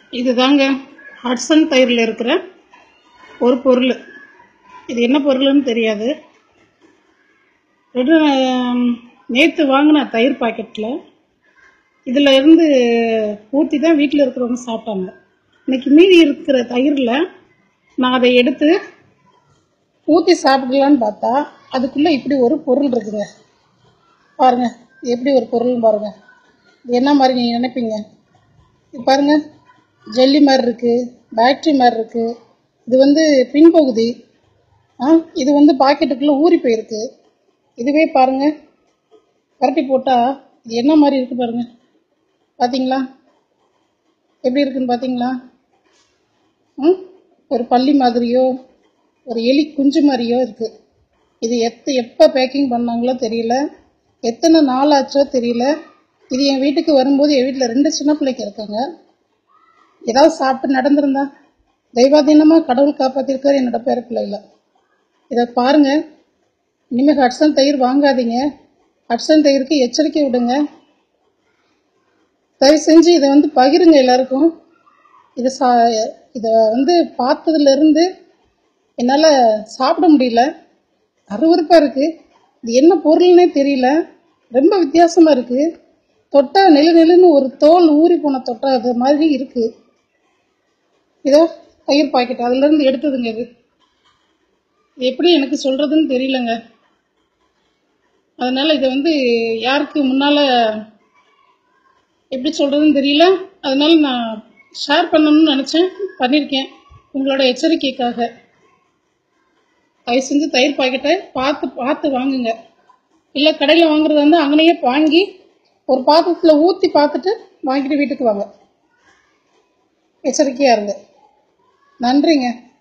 இதுதாங்க ஹட்சன் தயிரில் இருக்கிற ஒரு பொருள் இது என்ன பொருள்னு தெரியாது ரெண்டு நேற்று வாங்கின தயிர் பாக்கெட்டில் இதில் இருந்து ஊற்றி தான் வீட்டில் இருக்கிறவங்க சாப்பிட்டாங்க இன்னைக்கு மீதி இருக்கிற தயிரில் நான் அதை எடுத்து ஊற்றி சாப்பிடலான்னு பார்த்தா அதுக்குள்ளே இப்படி ஒரு பொருள் இருக்குங்க பாருங்க இது எப்படி ஒரு பொருள்னு பாருங்க இது என்ன மாதிரி நீங்கள் நினைப்பீங்க இது பாருங்க ஜெல்லி மாதிரி இருக்குது பேட்ரி மாதிரி இருக்குது இது வந்து பின்பகுதி ஆ இது வந்து பாக்கெட்டுக்குள்ளே ஊறி போயிருக்கு இதுவே பாருங்க கரட்டி போட்டால் இது என்ன மாதிரி இருக்குது பாருங்க பார்த்தீங்களா எப்படி இருக்குன்னு பார்த்தீங்களா ம் ஒரு பள்ளி மாதிரியோ ஒரு எலி குஞ்சு மாதிரியோ இருக்குது இது எத்த எப்போ பேக்கிங் பண்ணாங்களோ தெரியல எத்தனை நாள் ஆச்சோ தெரியல இது என் வீட்டுக்கு வரும்போது என் வீட்டில் ரெண்டு சின்ன பிள்ளைங்க இருக்காங்க ஏதாவது சாப்பிட்டு நடந்திருந்தா தெய்வாதீனமாக கடவுள் காப்பாற்றிருக்காரு என்னோட பேர பிள்ளைகள இதை பாருங்க இனிமேல் ஹட்சன் தயிர் வாங்காதீங்க ஹட்சன் தயிருக்கு எச்சரிக்கை விடுங்க தயவு செஞ்சு இதை வந்து பகிருங்க எல்லாருக்கும் இதை சா இதை வந்து பார்த்ததுலேருந்து என்னால் சாப்பிட முடியல அருவருப்பாக இருக்குது இது என்ன பொருள்னே தெரியல ரொம்ப வித்தியாசமாக இருக்குது தொட்டா நெழு நெழுன்னு ஒரு தோல் ஊறி போன தொட்டா அது மாதிரி இருக்குது இதோ தயிர் பாக்கெட் அதுலேருந்து எடுத்ததுங்க இது இது எப்படி எனக்கு சொல்கிறதுன்னு தெரியலங்க அதனால் இதை வந்து யாருக்கு முன்னால் எப்படி சொல்கிறதுன்னு தெரியல அதனால நான் ஷேர் பண்ணணும்னு நினச்சேன் பண்ணியிருக்கேன் உங்களோட எச்சரிக்கைக்காக தயவு செஞ்சு தயிர் பாக்கெட்டை பார்த்து பார்த்து வாங்குங்க இல்லை கடையில் வாங்குறதா இருந்தால் அங்கனையே வாங்கி ஒரு பாத்திரத்தில் ஊற்றி பார்த்துட்டு வாங்கிட்டு வீட்டுக்கு வாங்க எச்சரிக்கையாக இருங்க நன்றிங்க